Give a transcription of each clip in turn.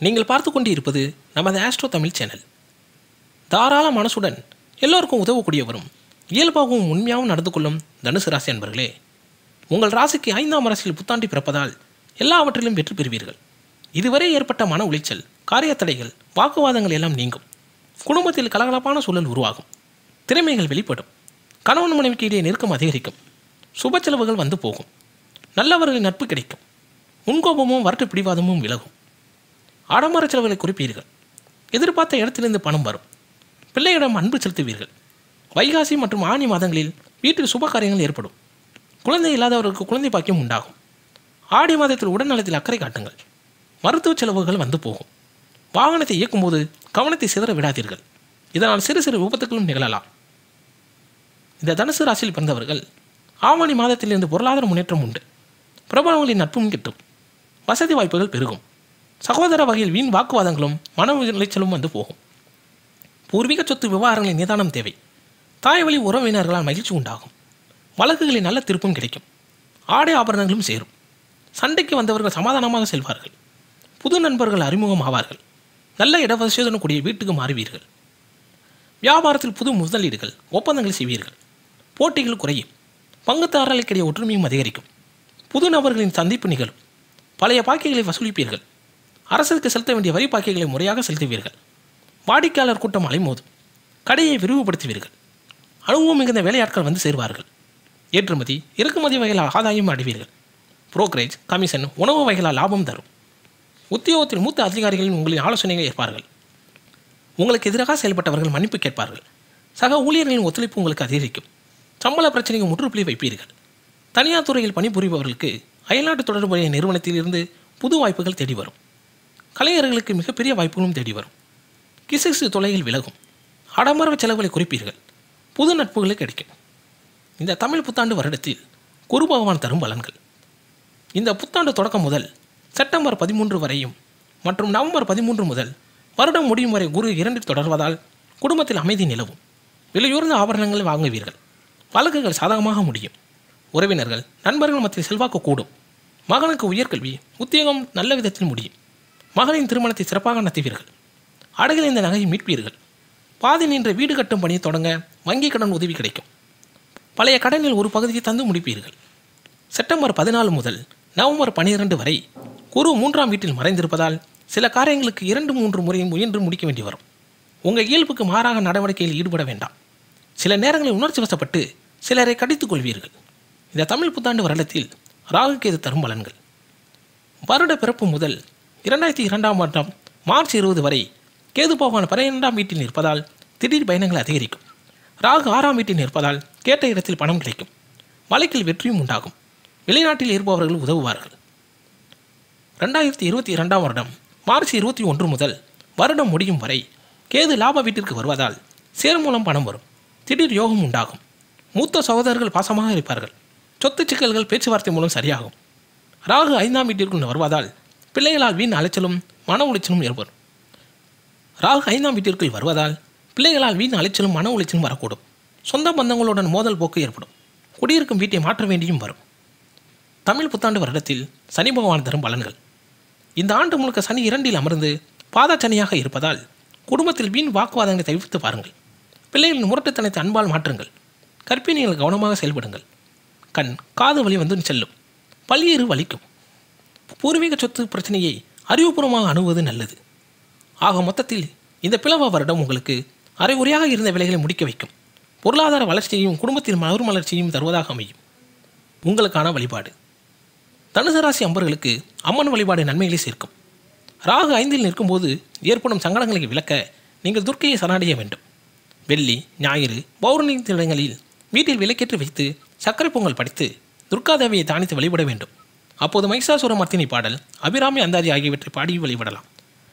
நீங்கள் பார்த்து கொண்டு இருப்பது நமது ஆஸ்ட்ரோ தமிழ் சேனல் தாராள மனசுடன் எல்லோருக்கும் உதவக்கூடியவரும் இயல்பாகவும் உண்மையாகவும் நடந்து கொள்ளும் தனுசு ராசி அன்பர்களே உங்கள் ராசிக்கு ஐந்தாம் அரசில் புத்தாண்டி பிறப்பதால் எல்லாவற்றிலும் வெற்றி பெறுவீர்கள் இதுவரை ஏற்பட்ட மன உளைச்சல் காரியத்தடைகள் வாக்குவாதங்கள் எல்லாம் நீங்கும் குடும்பத்தில் கலகலப்பான சூழல் உருவாகும் திறமைகள் வெளிப்படும் கணவன் மனைவிக்கு இடையே நெருக்கம் அதிகரிக்கும் சுப செலவுகள் வந்து போகும் நல்லவர்களின் நட்பு கிடைக்கும் முன்கோபமும் வரட்டு பிடிவாதமும் விலகும் ஆடம்பர செலவுகளை குறிப்பீர்கள் எதிர்பார்த்த இடத்திலிருந்து பணம் வரும் பிள்ளையிடம் அன்பு செலுத்துவீர்கள் வைகாசி மற்றும் ஆனி மாதங்களில் வீட்டில் சுப காரியங்கள் ஏற்படும் குழந்தை இல்லாதவர்களுக்கு குழந்தை பாக்கியம் உண்டாகும் ஆடி மாதத்தில் உடல்நலத்தில் அக்கறை காட்டுங்கள் மருத்துவ செலவுகள் வந்து போகும் வாகனத்தை இயக்கும்போது கவனத்தை சிதற விடாதீர்கள் இதனால் சிறு சிறு விபத்துகளும் நிகழலாம் இந்த தனுசு ராசியில் பிறந்தவர்கள் ஆவணி மாதத்திலிருந்து பொருளாதார முன்னேற்றம் உண்டு பிரபலங்களின் நட்பும் கிட்டும் வசதி வாய்ப்புகள் பெருகும் சகோதர வகையில் வீண் வாக்குவாதங்களும் மன உளைச்சலும் வந்து போகும் பூர்வீக சொத்து விவகாரங்களின் நிதானம் தேவை தாய் வழி உறவினர்களால் மகிழ்ச்சி உண்டாகும் வழக்குகளில் நல்ல திருப்பம் கிடைக்கும் ஆடை ஆபரணங்களும் சேரும் சண்டைக்கு வந்தவர்கள் சமாதானமாக செல்வார்கள் புது நண்பர்கள் அறிமுகம் ஆவார்கள் நல்ல இடவசதியுடன் கூடிய வீட்டுக்கு மாறுவீர்கள் வியாபாரத்தில் புது முதலீடுகள் ஒப்பந்தங்கள் செய்வீர்கள் போட்டிகள் குறையும் பங்குதாரர்களுக்கிடையே ஒற்றுமையும் அதிகரிக்கும் புது நபர்களின் சந்திப்பு நிகழும் பழைய பாக்கிகளை வசூலிப்பீர்கள் அரசுக்கு செலுத்த வேண்டிய வரி பாக்கிகளை முறையாக செலுத்துவீர்கள் வாடிக்கையாளர் கூட்டம் அலைமோதும் கடையை விரிவுபடுத்துவீர்கள் அனுபவம் மிகுந்த வேலையாட்கள் வந்து சேருவார்கள் ஏற்றுமதி இறக்குமதி வகையில் ஆதாயம் அடைவீர்கள் புரோக்கரேஜ் கமிஷன் உணவு வகைகளால் லாபம் தரும் உத்தியோகத்தில் மூத்த அதிகாரிகளின் உங்களின் ஆலோசனைகளை ஏற்பார்கள் உங்களுக்கு எதிராக செயல்பட்டவர்கள் மன்னிப்பு கேட்பார்கள் சக ஊழியர்களின் ஒத்துழைப்பு உங்களுக்கு அதிகரிக்கும் சம்பள பிரச்சனைக்கு முற்றுப்புள்ளி வைப்பீர்கள் தனியார் துறையில் பணிபுரிபவர்களுக்கு அயல்நாட்டு தொடர்புடைய நிறுவனத்தில் இருந்து புது வாய்ப்புகள் தேடி வரும் கலைஞர்களுக்கு மிகப்பெரிய வாய்ப்புகளும் தேடி வரும் கிசுகிசு தொலையில் விலகும் ஆடம்பர செலவுகளை குறிப்பீர்கள் புது நட்புகளை கிடைக்கும் இந்த தமிழ் புத்தாண்டு வருடத்தில் குரு பகவான் தரும் பலன்கள் இந்த புத்தாண்டு தொடக்கம் முதல் செப்டம்பர் பதிமூன்று வரையும் மற்றும் நவம்பர் பதிமூன்று முதல் வருடம் முடியும் வரை குரு இரண்டில் தொடர்வதால் குடும்பத்தில் அமைதி நிலவும் விலையுயர்ந்த ஆபரணங்களை வாங்குவீர்கள் வழக்குகள் சாதகமாக முடியும் உறவினர்கள் நண்பர்கள் மத்தியில் செல்வாக்கு கூடும் மகனுக்கு உயர்கல்வி உத்தியோகம் நல்ல விதத்தில் முடியும் மகளின் திருமணத்தை சிறப்பாக நடத்துவீர்கள் அடகில் இந்த நகையை மீட்பீர்கள் பாதி நின்ற வீடு கட்டும் பணியை தொடங்க வங்கி கடன் உதவி கிடைக்கும் பழைய கடனில் ஒரு பகுதியை தந்து முடிப்பீர்கள் செப்டம்பர் பதினாலு முதல் நவம்பர் பன்னிரண்டு வரை குரு மூன்றாம் வீட்டில் மறைந்திருப்பதால் சில காரியங்களுக்கு இரண்டு மூன்று முறை முயன்று முடிக்க வேண்டி வரும் உங்கள் இயல்புக்கு மாறாக நடவடிக்கையில் ஈடுபட வேண்டாம் சில நேரங்களில் உணர்ச்சி வசப்பட்டு சிலரை கடித்துக் கொள்வீர்கள் இந்த தமிழ் புத்தாண்டு வருடத்தில் ராகுக்கு இது தரும் பலன்கள் வருட பிறப்பு முதல் இரண்டாயிரத்தி இரண்டாம் வருடம் மார்ச் இருபது வரை கேது பகவான் பன்னிரெண்டாம் வீட்டில் நிற்பதால் திடீர் பயணங்கள் அதிகரிக்கும் ராகு ஆறாம் வீட்டில் நிற்பதால் கேட்ட இடத்தில் பணம் கிடைக்கும் வழக்கில் வெற்றியும் உண்டாகும் வெளிநாட்டில் இருப்பவர்கள் உதவுவார்கள் ரெண்டாயிரத்தி இருபத்தி இரண்டாம் வருடம் மார்ச் இருபத்தி ஒன்று முதல் வருடம் முடியும் வரை கேது லாப வீட்டிற்கு வருவதால் சேர் மூலம் பணம் வரும் திடீர் யோகம் உண்டாகும் மூத்த சகோதரர்கள் பாசமாக இருப்பார்கள் சொத்து சிக்கல்கள் பேச்சுவார்த்தை மூலம் சரியாகும் ராகு ஐந்தாம் வீட்டிற்குள் வருவதால் பிள்ளைகளால் வீண் அலைச்சலும் மன உளைச்சலும் ஏற்படும் ராகு ஐந்தாம் வீட்டிற்குள் வருவதால் பிள்ளைகளால் வீண் அலைச்சலும் மன உளைச்சலும் வரக்கூடும் சொந்த பந்தங்களுடன் மோதல் போக்கு ஏற்படும் குடியிருக்கும் வீட்டை மாற்ற வேண்டியும் வரும் தமிழ் புத்தாண்டு வருடத்தில் சனி பகவான் தரும் பலன்கள் இந்த ஆண்டு முழுக்க சனி இரண்டில் அமர்ந்து பாதச்சனியாக இருப்பதால் குடும்பத்தில் வீண் வாக்குவாதங்களை தவிர்த்து பாருங்கள் பிள்ளைகளின் முரட்டுத்தனத்தை அன்பால் மாற்றுங்கள் கற்பிணிகள் கவனமாக செயல்படுங்கள் கண் காது வலி வந்து செல்லும் பல்வேறு வலிக்கும் பூர்வீக சொத்து பிரச்சனையை அறிவுபூர்வமாக அணுகுவது நல்லது ஆக மொத்தத்தில் இந்த பிளவ வருடம் உங்களுக்கு அரைகுறையாக இருந்த வேலைகளை முடிக்க வைக்கும் பொருளாதார வளர்ச்சியையும் குடும்பத்தில் மறுமலர்ச்சியையும் தருவதாக அமையும் உங்களுக்கான வழிபாடு தனுசு ராசி அம்பர்களுக்கு அம்மன் வழிபாடு நன்மைகளை சேர்க்கும் ராகு ஐந்தில் நிற்கும்போது ஏற்படும் சங்கடங்களை விளக்க நீங்கள் துர்க்கையை சரணடைய வேண்டும் வெள்ளி ஞாயிறு பௌர்ணமி தினங்களில் வீட்டில் விளக்கேற்றி வைத்து சர்க்கரை பொங்கல் படித்து துர்காதேவியை தானித்து வழிபட வேண்டும் அப்போது மைசாசுர மர்த்தினி பாடல் அபிராமி அந்தாதி ஆகியவற்றை பாடி வழிபடலாம்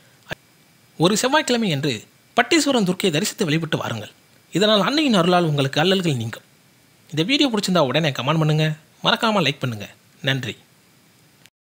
ஒரு செவ்வாய்க்கிழமை என்று பட்டீஸ்வரன் துர்க்கையை தரிசித்து வழிபட்டு வாருங்கள் இதனால் அன்னையின் அருளால் உங்களுக்கு அல்லல்கள் நீங்கும் இந்த வீடியோ பிடிச்சிருந்தா உடனே கமெண்ட் பண்ணுங்கள் மறக்காமல் லைக் பண்ணுங்கள் நன்றி